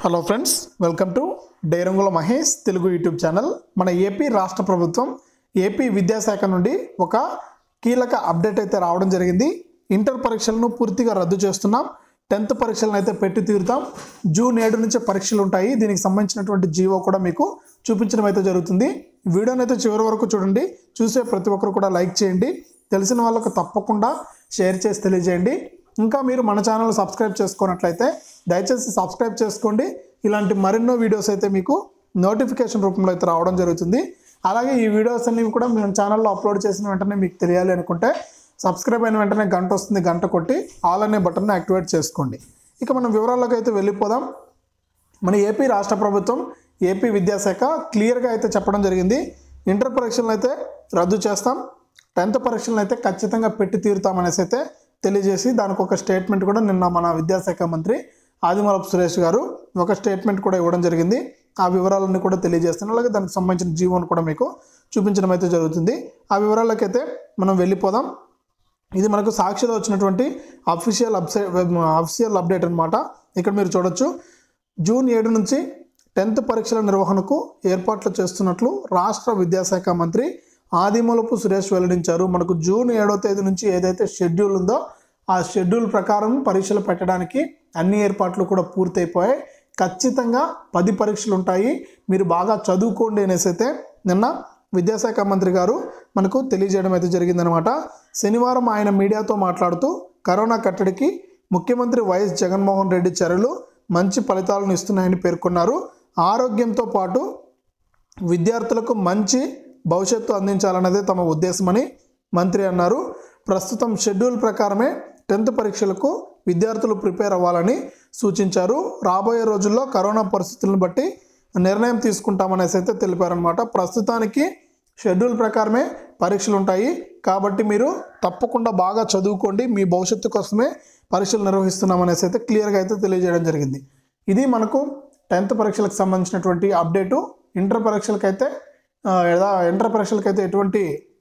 hello friends welcome to డైరంగుల Mahesh Telugu YouTube channel మన AP రాష్ట్ర ప్రభుత్వం ఏపీ విద్యాశాఖ నుండి ఒక కీలక అప్డేట్ అయితే రావడం జరిగింది ఇంటర్ పరీక్షలను పూర్తిగా రద్దు చేస్తున్నాం టెన్త్ పరీక్షలను అయితే పెట్టి తీరుతాం జూన్ ఏడు నుంచి పరీక్షలు ఉంటాయి దీనికి సంబంధించినటువంటి జీవో కూడా మీకు చూపించడం అయితే జరుగుతుంది వీడియోని అయితే చివరి వరకు చూడండి చూసే ప్రతి ఒక్కరు కూడా లైక్ చేయండి తెలిసిన వాళ్ళకు తప్పకుండా షేర్ చేసి తెలియజేయండి ఇంకా మీరు మన ఛానల్ సబ్స్క్రైబ్ చేసుకున్నట్లయితే దయచేసి సబ్స్క్రైబ్ చేసుకోండి ఇలాంటి మరెన్నో వీడియోస్ అయితే మీకు నోటిఫికేషన్ రూపంలో అయితే రావడం జరుగుతుంది అలాగే ఈ వీడియోస్ అన్ని కూడా మేము ఛానల్లో అప్లోడ్ చేసిన వెంటనే మీకు తెలియాలి అనుకుంటే సబ్స్క్రైబ్ అయిన వెంటనే గంట వస్తుంది గంట కొట్టి ఆల్ అనే బటన్ యాక్టివేట్ చేసుకోండి ఇక మనం వివరాల్లోకి అయితే వెళ్ళిపోదాం మన ఏపీ రాష్ట్ర ప్రభుత్వం ఏపీ విద్యాశాఖ క్లియర్గా అయితే చెప్పడం జరిగింది ఇంటర్ పరీక్షలను అయితే రద్దు చేస్తాం టెన్త్ పరీక్షలను అయితే ఖచ్చితంగా పెట్టి తీరుతామనేసి అయితే తెలియజేసి దానికి ఒక స్టేట్మెంట్ కూడా నిన్న మన విద్యాశాఖ మంత్రి ఆదిమూలపు సురేష్ గారు ఒక స్టేట్మెంట్ కూడా ఇవ్వడం జరిగింది ఆ వివరాలన్నీ కూడా తెలియజేస్తున్నాను అలాగే దానికి సంబంధించిన జీవోను కూడా మీకు చూపించడం అయితే జరుగుతుంది ఆ వివరాలకైతే మనం వెళ్ళిపోదాం ఇది మనకు సాక్షిలో వచ్చినటువంటి అఫీషియల్ అప్సై అఫీషియల్ అప్డేట్ అనమాట ఇక్కడ మీరు చూడొచ్చు జూన్ ఏడు నుంచి టెన్త్ పరీక్షల నిర్వహణకు ఏర్పాట్లు చేస్తున్నట్లు రాష్ట్ర విద్యాశాఖ మంత్రి ఆదిమూలపు సురేష్ వెల్లడించారు మనకు జూన్ ఏడో తేదీ నుంచి ఏదైతే షెడ్యూల్ ఉందో ఆ షెడ్యూల్ ప్రకారం పరీక్షలు పెట్టడానికి అన్ని ఏర్పాట్లు కూడా పూర్తయిపోయాయి ఖచ్చితంగా పది పరీక్షలు ఉంటాయి మీరు బాగా చదువుకోండి అనేసి అయితే నిన్న విద్యాశాఖ మంత్రి గారు మనకు తెలియజేయడం అయితే జరిగిందనమాట శనివారం ఆయన మీడియాతో మాట్లాడుతూ కరోనా కట్టడికి ముఖ్యమంత్రి వైఎస్ జగన్మోహన్ రెడ్డి చర్యలు మంచి ఫలితాలను ఇస్తున్నాయని పేర్కొన్నారు ఆరోగ్యంతో పాటు విద్యార్థులకు మంచి భవిష్యత్తు అందించాలన్నదే తమ ఉద్దేశమని మంత్రి అన్నారు ప్రస్తుతం షెడ్యూల్ ప్రకారమే టెన్త్ పరీక్షలకు విద్యార్థులు ప్రిపేర్ అవ్వాలని సూచించారు రాబోయే రోజుల్లో కరోనా పరిస్థితులను బట్టి నిర్ణయం తీసుకుంటామనేసి అయితే తెలిపారనమాట ప్రస్తుతానికి షెడ్యూల్ ప్రకారమే పరీక్షలు ఉంటాయి కాబట్టి మీరు తప్పకుండా బాగా చదువుకోండి మీ భవిష్యత్తు కోసమే పరీక్షలు నిర్వహిస్తున్నామనేసి అయితే క్లియర్గా అయితే తెలియజేయడం జరిగింది ఇది మనకు టెన్త్ పరీక్షలకు సంబంధించినటువంటి అప్డేటు ఇంటర్ పరీక్షలకైతే ఆ, ఏదా ఇంటర్ పరీక్షలకైతే ఎటువంటి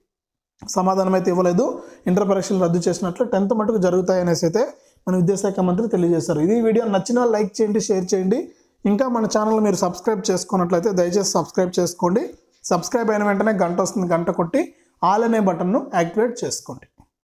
సమాధానం అయితే ఇవ్వలేదు ఇంటర్ పరీక్షలు రద్దు చేసినట్లు టెన్త్ మటుకు జరుగుతాయి అనేసి అయితే మన విద్యాశాఖ మంత్రి తెలియజేశారు ఇది ఈ వీడియో నచ్చిన వాళ్ళు లైక్ చేయండి షేర్ చేయండి ఇంకా మన ఛానల్ మీరు సబ్స్క్రైబ్ చేసుకున్నట్లయితే దయచేసి సబ్స్క్రైబ్ చేసుకోండి సబ్స్క్రైబ్ అయిన వెంటనే గంట వస్తుంది గంట కొట్టి ఆల్ అనే బటన్ను యాక్టివేట్ చేసుకోండి